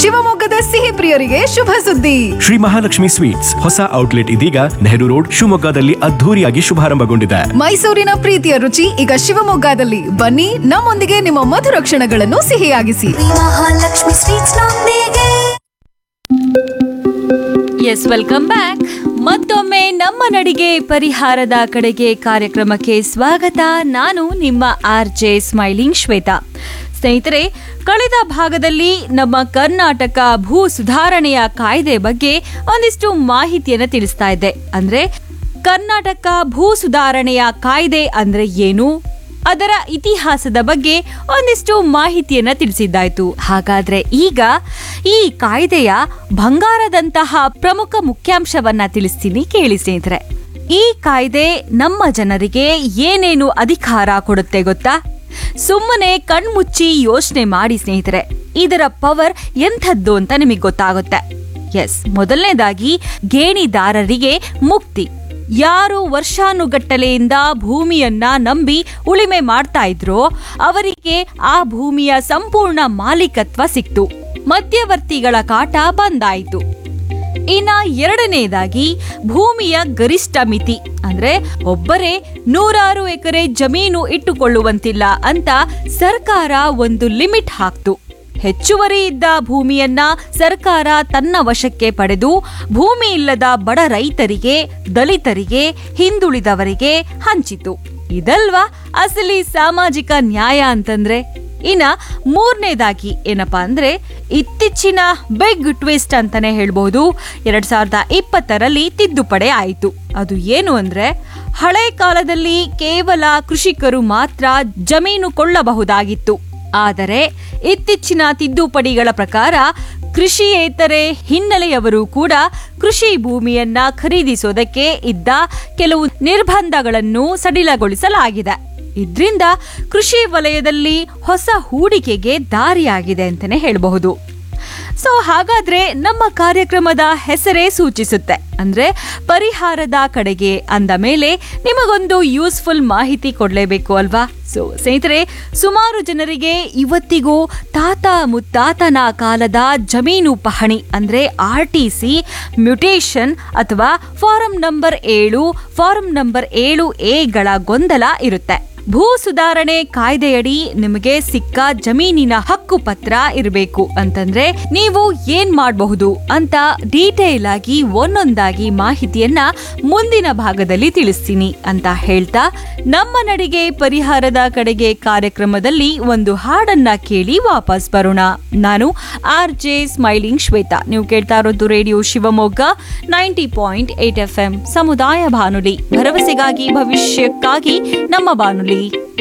ಶಿವಮೊಗ್ಗದ ಸಿಹಿ ಪ್ರಿಯರಿಗೆ ಶುಭ ಸುದ್ದಿ ಶ್ರೀ ಮಹಾಲಕ್ಷ್ಮಿ ಸ್ವೀಟ್ಸ್ ಹೊಸ ಔಟ್ಲೆಟ್ ಇದೀಗ ನೆಹರು ರೋಡ್ ಶಿವಮೊಗ್ಗದಲ್ಲಿ ಅದ್ಧೂರಿಯಾಗಿ ಶುಭಾರಂಭಗೊಂಡಿದೆ ಮೈಸೂರಿನ ಪ್ರೀತಿಯ ರುಚಿ ಈಗ ಶಿವಮೊಗ್ಗದಲ್ಲಿ ಬನ್ನಿ ನಮ್ಮೊಂದಿಗೆ ನಿಮ್ಮ ಮಧುರ ಕ್ಷಣಗಳನ್ನು ಸಿಹಿಯಾಗಿಸಿ ಮಹಾಲಕ್ಷ್ಮಿ ಸ್ವೀಟ್ಸ್ ನೊಂದಿಗೆ ಎಸ್ ವೆಲ್ಕಮ್ ಬ್ಯಾಕ್ ಮತ್ತೊಮ್ಮೆ ನಮ್ಮ ನಡಿಗೆ ಪರಿಹಾರದ ಕಡೆಗೆ ಕಾರ್ಯಕ್ರಮಕ್ಕೆ ಸ್ವಾಗತ ನಾನು ನಿಮ್ಮ ಆರ್ ಜೆ ಸ್ಮೈಲಿಂಗ್ ಶ್ವೇತಾ ಸ್ನೇಹಿತರೆ ಕಳೆದ ಭಾಗದಲ್ಲಿ ನಮ್ಮ ಕರ್ನಾಟಕ ಭೂ ಸುಧಾರಣೆಯ ಕಾಯ್ದೆ ಬಗ್ಗೆ ಒಂದಿಷ್ಟು ಮಾಹಿತಿಯನ್ನು ತಿಳಿಸ್ತಾ ಇದ್ದೆ ಅಂದ್ರೆ ಕರ್ನಾಟಕ ಭೂ ಸುಧಾರಣೆಯ ಕಾಯ್ದೆ ಅಂದ್ರೆ ಏನು ಅದರ ಇತಿಹಾಸದ ಬಗ್ಗೆ ಒಂದಿಷ್ಟು ಮಾಹಿತಿಯನ್ನ ತಿಳಿಸಿದ್ದಾಯ್ತು ಹಾಗಾದ್ರೆ ಈಗ ಈ ಕಾಯ್ದೆಯ ಬಂಗಾರದಂತಹ ಪ್ರಮುಖ ಮುಖ್ಯಾಂಶವನ್ನ ತಿಳಿಸ್ತೀನಿ ಕೇಳಿ ಸ್ನೇಹಿತರೆ ಈ ಕಾಯ್ದೆ ನಮ್ಮ ಜನರಿಗೆ ಏನೇನು ಅಧಿಕಾರ ಕೊಡುತ್ತೆ ಗೊತ್ತಾ ಸುಮ್ಮನೆ ಕಣ್ಮುಚ್ಚಿ ಯೋಚನೆ ಮಾಡಿ ಸ್ನೇಹಿತರೆ ಇದರ ಪವರ್ ಎಂಥದ್ದು ಅಂತ ನಿಮಗೆ ಗೊತ್ತಾಗುತ್ತೆ ಎಸ್ ಮೊದಲನೇದಾಗಿ ಗೇಣಿದಾರರಿಗೆ ಮುಕ್ತಿ ಯಾರು ವರ್ಷಾನುಗಟ್ಟಲೆಯಿಂದ ಭೂಮಿಯನ್ನ ನಂಬಿ ಉಳಿಮೆ ಮಾಡ್ತಾ ಇದ್ರೋ ಅವರಿಗೆ ಆ ಭೂಮಿಯ ಸಂಪೂರ್ಣ ಮಾಲೀಕತ್ವ ಸಿಕ್ತು ಮಧ್ಯವರ್ತಿಗಳ ಕಾಟ ಬಂದಾಯಿತು ಇನ್ನ ಎರಡನೇದಾಗಿ ಭೂಮಿಯ ಗರಿಷ್ಠ ಮಿತಿ ಅಂದ್ರೆ ಒಬ್ಬರೇ ನೂರಾರು ಎಕರೆ ಜಮೀನು ಇಟ್ಟುಕೊಳ್ಳುವಂತಿಲ್ಲ ಅಂತ ಸರ್ಕಾರ ಒಂದು ಲಿಮಿಟ್ ಹಾಕ್ತು ಹೆಚ್ಚುವರಿ ಇದ್ದ ಭೂಮಿಯನ್ನ ಸರ್ಕಾರ ತನ್ನ ವಶಕ್ಕೆ ಪಡೆದು ಭೂಮಿ ಇಲ್ಲದ ಬಡ ರೈತರಿಗೆ ದಲಿತರಿಗೆ ಹಿಂದುಳಿದವರಿಗೆ ಹಂಚಿತು ಇದಲ್ವಾ ಅಸಲಿ ಸಾಮಾಜಿಕ ನ್ಯಾಯ ಅಂತಂದ್ರೆ ಇನ್ನ ಮೂರನೇದಾಗಿ ಏನಪ್ಪಾ ಅಂದ್ರೆ ಇತ್ತೀಚಿನ ಬಿಗ್ ಟ್ವಿಸ್ಟ್ ಅಂತಾನೆ ಹೇಳ್ಬಹುದು ಎರಡ್ ಸಾವಿರದ ಇಪ್ಪತ್ತರಲ್ಲಿ ತಿದ್ದುಪಡಿ ಆಯಿತು ಅದು ಏನು ಅಂದ್ರೆ ಹಳೆ ಕಾಲದಲ್ಲಿ ಕೇವಲ ಕೃಷಿಕರು ಮಾತ್ರ ಜಮೀನು ಕೊಳ್ಳಬಹುದಾಗಿತ್ತು ಆದರೆ ಇತ್ತೀಚಿನ ತಿದ್ದುಪಡಿಗಳ ಪ್ರಕಾರ ಕೃಷಿಯೇತರೆ ಹಿನ್ನೆಲೆಯವರು ಕೂಡ ಕೃಷಿ ಭೂಮಿಯನ್ನ ಖರೀದಿಸೋದಕ್ಕೆ ಇದ್ದ ಕೆಲವು ನಿರ್ಬಂಧಗಳನ್ನು ಸಡಿಲಗೊಳಿಸಲಾಗಿದೆ ಇದ್ರಿಂದ ಕೃಷಿ ವಲಯದಲ್ಲಿ ಹೊಸ ಹೂಡಿಕೆಗೆ ದಾರಿಯಾಗಿದೆ ಅಂತಾನೆ ಹೇಳಬಹುದು ಸೊ ಹಾಗಾದ್ರೆ ನಮ್ಮ ಕಾರ್ಯಕ್ರಮದ ಹೆಸರೇ ಸೂಚಿಸುತ್ತೆ ಅಂದ್ರೆ ಪರಿಹಾರದ ಕಡೆಗೆ ಅಂದ ಮೇಲೆ ನಿಮಗೊಂದು ಯೂಸ್ಫುಲ್ ಮಾಹಿತಿ ಕೊಡ್ಲೇಬೇಕು ಅಲ್ವಾ ಸೊ ಸ್ನೇಹಿತರೆ ಸುಮಾರು ಜನರಿಗೆ ಇವತ್ತಿಗೂ ತಾತ ಮುತ್ತಾತನ ಕಾಲದ ಜಮೀನು ಪಹಣಿ ಅಂದ್ರೆ ಆರ್ ಟಿ ಸಿ ಮ್ಯುಟೇಷನ್ ಅಥವಾ ಫಾರಂ ನಂಬರ್ ಏಳು ಫಾರಂ ನಂಬರ್ ಏಳು ಎಗಳ ಗೊಂದಲ ಇರುತ್ತೆ ಭೂ ಸುಧಾರಣೆ ಕಾಯ್ದೆಯಡಿ ನಿಮಗೆ ಸಿಕ್ಕ ಜಮೀನಿನ ಹಕ್ಕು ಪತ್ರ ಇರಬೇಕು ಅಂತಂದ್ರೆ ನೀವು ಏನ್ ಮಾಡಬಹುದು ಅಂತ ಡೀಟೇಲ್ ಆಗಿ ಒಂದೊಂದಾಗಿ ಮಾಹಿತಿಯನ್ನ ಮುಂದಿನ ಭಾಗದಲ್ಲಿ ತಿಳಿಸ್ತೀನಿ ಅಂತ ಹೇಳ್ತಾ ನಮ್ಮ ನಡಿಗೆ ಪರಿಹಾರದ ಕಡೆಗೆ ಕಾರ್ಯಕ್ರಮದಲ್ಲಿ ಒಂದು ಹಾಡನ್ನ ಕೇಳಿ ವಾಪಸ್ ಬರೋಣ ನಾನು ಆರ್ ಜೆ ಸ್ಮೈಲಿಂಗ್ ಶ್ವೇತಾ ನೀವು ಕೇಳ್ತಾ ಇರೋದು radio Shivamogga ninety point eight F M ಸಮುದಾಯ ಬಾನುಲಿ ಭರವಸೆಗಾಗಿ ಭವಿಷ್ಯಕ್ಕಾಗಿ ನಮ್ಮ ಬಾನುಲಿ